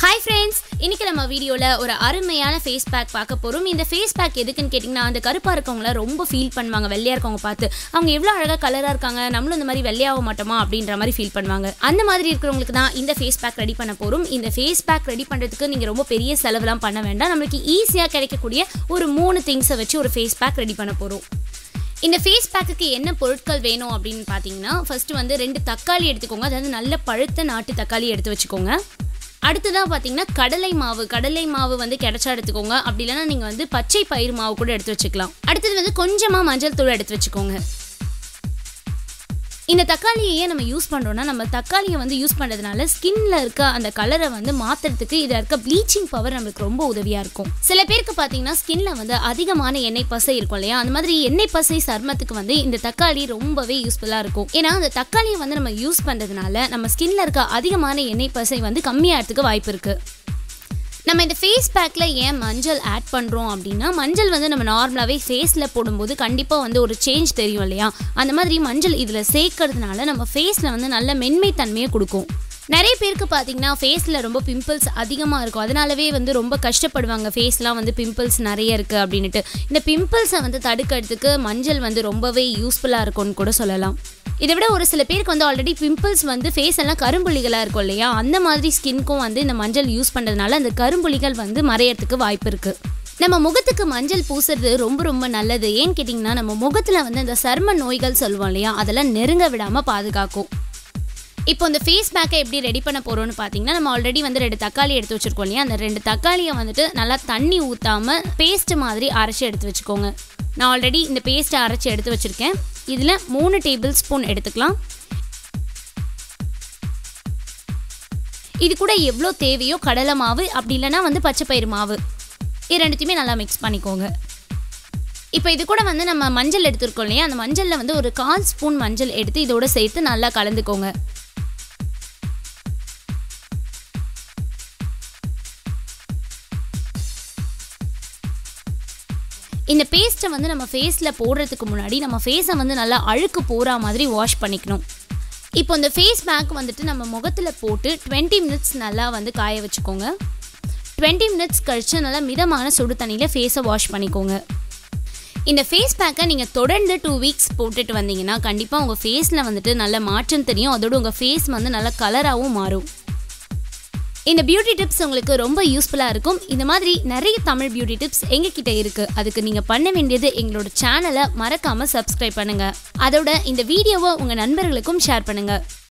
hi friends இன்னைக்கு நம்ம வீடியோவில் ஒரு அருமையான ஃபேஸ் பேக் பார்க்க போகிறோம் இந்த ஃபேஸ் பேக் எதுக்குன்னு கேட்டிங்கன்னா அந்த கருப்பாக இருக்கவங்கள ரொம்ப ஃபீல் பண்ணுவாங்க வெள்ளையாக இருக்கவங்க பார்த்து அவங்க எவ்வளோ அழகாக கலராக இருக்காங்க நம்மளும் இந்த மாதிரி வெள்ளையாக மாட்டோமா அப்படின்ற மாதிரி ஃபீல் பண்ணுவாங்க அந்த மாதிரி இருக்கிறவங்களுக்கு தான் இந்த ஃபேஸ் பேக் ரெடி பண்ண போகிறோம் இந்த ஃபேஸ் பேக் ரெடி பண்ணுறதுக்கு நீங்கள் ரொம்ப பெரிய செலவுலாம் பண்ண வேண்டாம் நம்மளுக்கு ஈஸியாக கிடைக்கக்கூடிய ஒரு மூணு திங்ஸை வச்சு ஒரு ஃபேஸ் பேக் ரெடி பண்ண போகிறோம் இந்த ஃபேஸ் பேக்குக்கு என்ன பொருட்கள் வேணும் அப்படின்னு பார்த்தீங்கன்னா ஃபர்ஸ்ட் வந்து ரெண்டு தக்காளி எடுத்துக்கோங்க அதாவது நல்ல பழுத்த நாட்டு தக்காளி எடுத்து வச்சுக்கோங்க அடுத்ததாக பார்த்தீங்கன்னா கடலை மாவு கடலை மாவு வந்து கிடைச்சா எடுத்துக்கோங்க அப்படி இல்லைன்னா நீங்கள் வந்து பச்சை பயிர் மாவு கூட எடுத்து வச்சுக்கலாம் அடுத்தது வந்து கொஞ்சமாக மஞ்சள் தூள் எடுத்து வச்சுக்கோங்க இந்த தக்காளியை ஏன் நம்ம யூஸ் பண்ணுறோம்னா நம்ம தக்காளியை வந்து யூஸ் பண்ணுறதுனால ஸ்கின்ல இருக்க அந்த கலரை வந்து மாற்றுறதுக்கு இதில் இருக்க ப்ளீச்சிங் பவர் நம்மளுக்கு ரொம்ப உதவியாக இருக்கும் சில பேருக்கு பார்த்தீங்கன்னா ஸ்கின்ல வந்து அதிகமான எண்ணெய் பசை இருக்கும் இல்லையா அந்த மாதிரி எண்ணெய் பசை சர்மத்துக்கு வந்து இந்த தக்காளி ரொம்பவே யூஸ்ஃபுல்லாக இருக்கும் ஏன்னா அந்த தக்காளியை வந்து நம்ம யூஸ் பண்ணுறதுனால நம்ம ஸ்கின்ல இருக்க அதிகமான எண்ணெய் பசை வந்து கம்மியாகிறதுக்கு வாய்ப்பு இருக்குது நம்ம இந்த ஃபேஸ் பேக்கில் ஏன் மஞ்சள் ஆட் பண்ணுறோம் அப்படின்னா மஞ்சள் வந்து நம்ம நார்மலாகவே ஃபேஸில் போடும்போது கண்டிப்பாக வந்து ஒரு சேஞ்ச் தெரியும் இல்லையா அந்த மாதிரி மஞ்சள் இதில் சேர்க்கறதுனால நம்ம ஃபேஸில் வந்து நல்ல மென்மை தன்மையை கொடுக்கும் நிறைய பேருக்கு பார்த்தீங்கன்னா ஃபேஸில் ரொம்ப பிம்பிள்ஸ் அதிகமாக இருக்கும் அதனாலவே வந்து ரொம்ப கஷ்டப்படுவாங்க ஃபேஸ்லாம் வந்து பிம்பிள்ஸ் நிறைய இருக்குது அப்படின்ட்டு இந்த பிம்பிள்ஸை வந்து தடுக்கிறதுக்கு மஞ்சள் வந்து ரொம்பவே யூஸ்ஃபுல்லாக இருக்கும்னு கூட சொல்லலாம் இதை விட ஒரு சில பேருக்கு வந்து ஆல்ரெடி பிம்பிள்ஸ் வந்து ஃபேஸ் எல்லாம் கரும்புள்ளிகளாக இருக்கும் இல்லையா அந்த மாதிரி ஸ்கின்க்கும் வந்து இந்த மஞ்சள் யூஸ் பண்ணுறதுனால அந்த கரும்புள்ளிகள் வந்து மறையறதுக்கு வாய்ப்பு இருக்குது நம்ம முகத்துக்கு மஞ்சள் பூசுறது ரொம்ப ரொம்ப நல்லது ஏன்னு கேட்டிங்கன்னா நம்ம முகத்தில் வந்து அந்த சர்ம நோய்கள் சொல்லுவோம் இல்லையா அதெல்லாம் நெருங்க விடாமல் பாதுகாக்கும் இப்போ இந்த ஃபேஸ் பேக்கை எப்படி ரெடி பண்ண போகிறோம்னு பார்த்தீங்கன்னா நம்ம ஆல்ரெடி வந்து ரெண்டு தக்காளி எடுத்து வச்சுருக்கோம் இல்லையா அந்த ரெண்டு தக்காளியை வந்துட்டு நல்லா தண்ணி ஊற்றாமல் பேஸ்ட் மாதிரி அரைச்சி எடுத்து வச்சுக்கோங்க நான் ஆல்ரெடி இந்த பேஸ்ட்டை அரைச்சி எடுத்து வச்சுருக்கேன் இதில் மூணு டேபிள் ஸ்பூன் எடுத்துக்கலாம் இது கூட எவ்வளோ தேவையோ கடலை மாவு அப்படி இல்லைன்னா வந்து பச்சை பயிறு மாவு இது ரெண்டுத்தையுமே நல்லா மிக்ஸ் பண்ணிக்கோங்க இப்போ இது கூட வந்து நம்ம மஞ்சள் எடுத்துருக்கோம் இல்லையா அந்த மஞ்சளில் வந்து ஒரு கால் ஸ்பூன் மஞ்சள் எடுத்து இதோட சேர்த்து நல்லா கலந்துக்கோங்க இந்த பேஸ்ட்டை வந்து நம்ம ஃபேஸில் போடுறதுக்கு முன்னாடி நம்ம ஃபேஸை வந்து நல்லா அழுக்கு போகிற மாதிரி வாஷ் பண்ணிக்கணும் இப்போ இந்த ஃபேஸ் பேக் வந்துட்டு நம்ம முகத்தில் போட்டு டுவெண்ட்டி மினிட்ஸ் நல்லா வந்து காய வச்சுக்கோங்க டுவெண்ட்டி மினிட்ஸ் கழிச்சு நல்லா மிதமான சுடு தண்ணியில் ஃபேஸை வாஷ் பண்ணிக்கோங்க இந்த ஃபேஸ் பேக்கை நீங்கள் தொடர்ந்து டூ வீக்ஸ் போட்டுட்டு வந்தீங்கன்னா கண்டிப்பாக உங்கள் ஃபேஸில் வந்துட்டு நல்ல மாற்றம் தெரியும் அதோட உங்கள் ஃபேஸ் வந்து நல்ல கலராகவும் மாறும் இந்த பியூட்டி டிப்ஸ் உங்களுக்கு ரொம்ப யூஸ்ஃபுல்லாக இருக்கும் இந்த மாதிரி நிறைய தமிழ் பியூட்டி டிப்ஸ் எங்ககிட்ட இருக்குது அதுக்கு நீங்கள் பண்ண வேண்டியது எங்களோட சேனலை மறக்காமல் சப்ஸ்கிரைப் பண்ணுங்கள் அதோட இந்த வீடியோவை உங்கள் நண்பர்களுக்கும் ஷேர் பண்ணுங்கள்